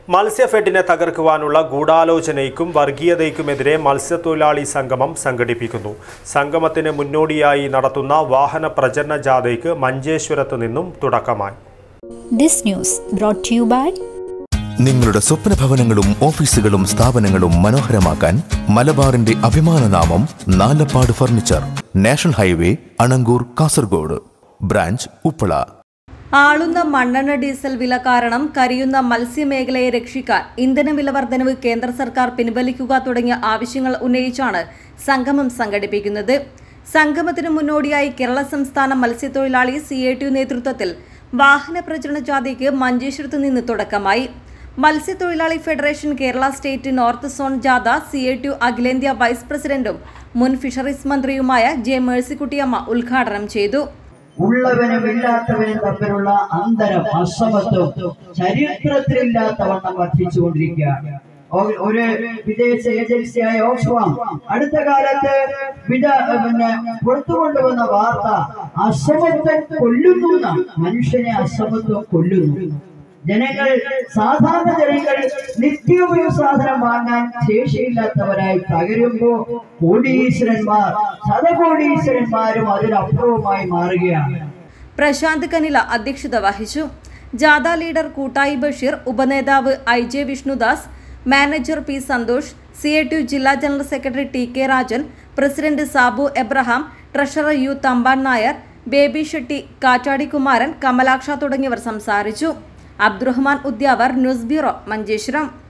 മത്സ്യഫെഡിനെ തകർക്കുവാനുള്ള ഗൂഢാലോചനയ്ക്കും വർഗീയതയ്ക്കുമെതിരെ മത്സ്യത്തൊഴിലാളി സംഗമം സംഘടിപ്പിക്കുന്നു സംഗമത്തിന് മുന്നോടിയായി നടത്തുന്ന വാഹന പ്രചരണ ജാഥയ്ക്ക് മഞ്ചേശ്വരത്ത് നിന്നും തുടക്കമായി This news brought to you by നിങ്ങളുടെ സ്വപ്ന ഭവനങ്ങളും ഓഫീസുകളും സ്ഥാപനങ്ങളും മനോഹരമാക്കാൻ മലബാറിന്റെ അഭിമാനനാമം Nalappad furniture national highway Anangoor Kasaragod branch Uppala ആളുന്ന മണ്ണെണ്ണ ഡീസൽ വില കാരണം കരിയുന്ന മത്സ്യമേഖലയെ രക്ഷിക്കാൻ ഇന്ധന വില വർധനവ് കേന്ദ്ര സർക്കാർ പിൻവലിക്കുക തുടങ്ങിയ ആവശ്യങ്ങൾ ഉന്നയിച്ചാണ് സംഗമം സംഘടിപ്പിക്കുന്നത് സംഗമത്തിന് മുന്നോടിയായി കേരള സംസ്ഥാന മത്സ്യത്തൊഴിലാളി സി എ ടി നേതൃത്വത്തിൽ വാഹന പ്രചരണ ജാഥയ്ക്ക് മഞ്ചേശ്വരത്ത് നിന്ന് തുടക്കമായി മത്സ്യത്തൊഴിലാളി federation Kerala state north zone ജാഥ സി എ ടി അഖിലേന്ത്യാ വൈസ് പ്രസിഡന്റും മുൻ ഫിഷറീസ് മന്ത്രിയുമായ ജെ മേഴ്സിക്കുട്ടിയമ്മ ഉദ്ഘാടനം ചെയ്തു ഉള്ളവനും ഇല്ലാത്തവനും തമ്മിലുള്ള അന്തരം അസമത്വം ചരിത്രത്തിലില്ലാത്തവണ്ണം വർദ്ധിച്ചുകൊണ്ടിരിക്കുകയാണ് ഒ- ഒരു വിദേശ ഏജൻസിയായ ഓക്സ്ഫാം അടുത്ത കാലത്ത് വിട പിന്നെ പുറത്തു കൊണ്ടുവന്ന വാർത്ത അസമത്വം കൊല്ലുന്നു എന്നാണ്. മനുഷ്യനെ അസമത്വം കൊല്ലുന്നു ജനങ്ങൾ സാധാരണ ജനങ്ങൾ നിത്യോപയോഗ സാധനം വാങ്ങാൻ ശേഷിയില്ലാത്തവരായി തകരുമ്പോ കോടീശ്വരന്മാർ ശതകോടീശ്വരന്മാരും അതിനപ്പുറവുമായി മാറുകയാണ് പ്രശാന്ത് കനില അധ്യക്ഷത വഹിച്ചു ജാഥ ലീഡർ കൂട്ടായി ബഷീർ ഉപനേതാവ് I J Vishnudas manager P Santhosh C A T ജില്ലാ general secretary T K Rajan president Sabu Abraham treasurer U Thampan Nair Baby Shetty Kattadi Kumaran Kamalaksha തുടങ്ങിയവർ സംസാരിച്ചു അബ്ദുറഹ്മാൻ ഉദ്യാവർ ന്യൂസ് ബ്യൂറോ മഞ്ചേശ്വരം